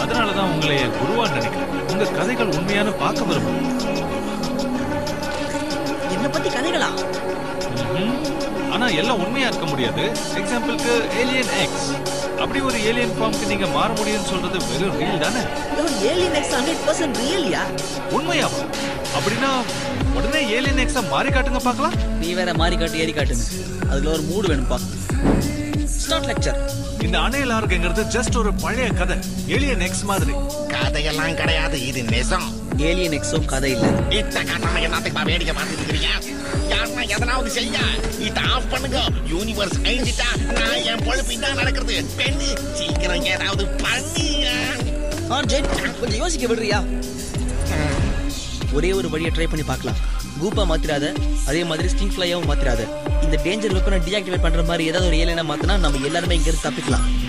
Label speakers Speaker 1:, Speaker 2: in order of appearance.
Speaker 1: அதனாலதான் உங்களை என் குருவா நினைக்கிறேன் உங்க கதைகள் உண்மையான பார்க்க விரும்புறேன்
Speaker 2: என்ன பத்தி கதைகளா
Speaker 1: ம்ஹும். ஆனா எல்லாம் உண்மையா இருக்க முடியாது எக்ஸாம்பிளுக்கு ஏலியன் எக்ஸ் அப்படி ஒரு ஏலியன் ஃபார்முக்கு நீங்க மாற முடியும்னு சொல்றது வெறும் ரீல் தானே
Speaker 2: alien X hundred percent really
Speaker 1: உண்மையாவா அப்படின்னா உடனே ஏலியன் எக்ஸ மாறி காட்டுங்க பார்க்கலாம்
Speaker 2: நீ வேற மாறி காட்டு ஏறி காட்டுங்க அதுல ஒரு மூடு வேணும்பா ஸ்டார்ட் லெக்சர்
Speaker 1: இந்த அணையல் ஆர்க்குங்கிறது ஜஸ்ட் ஒரு பழைய கதை ஏலியன் எக்ஸ் மாதிரி
Speaker 3: கதையெல்லாம் கிடையாது இது நெசம்
Speaker 2: ஏலியன் எக்ஸும் கதை இல்ல
Speaker 3: இத்த காட்டாம என்னத்துக்கு வேடிக்கை பார்த்துட்டு இருக்கிறீங்க யாருன்னா எதனாவது செய்ய இத ஆஃப் பண்ணுங்க யூனிவர்ஸ் அழிஞ்சிட்டா நான் என் பொழுப்பு இதான் நடக்கிறது பெண்ணு சீக்கிரம் ஏதாவது பண்ணியா
Speaker 2: ஆர்ஜெட் கொஞ்சம் யோசிக்க விடுறியா ஒரே ஒரு வழியை ட்ரை பண்ணி பார்க்கலாம் கூப்பா மாத்திராத அதே மாதிரி ஸ்டிங் ஃபிளையாவும் மாத்திராத இந்த டேஞ்சர் வெப்பனை டீஆக்டிவேட் பண்ற மாதிரி ஏதாவது ஒரு ஏலியனா மாத்தினா நம்ம எல்லாருமே இங்க இருந்து தப்பிக்கலாம்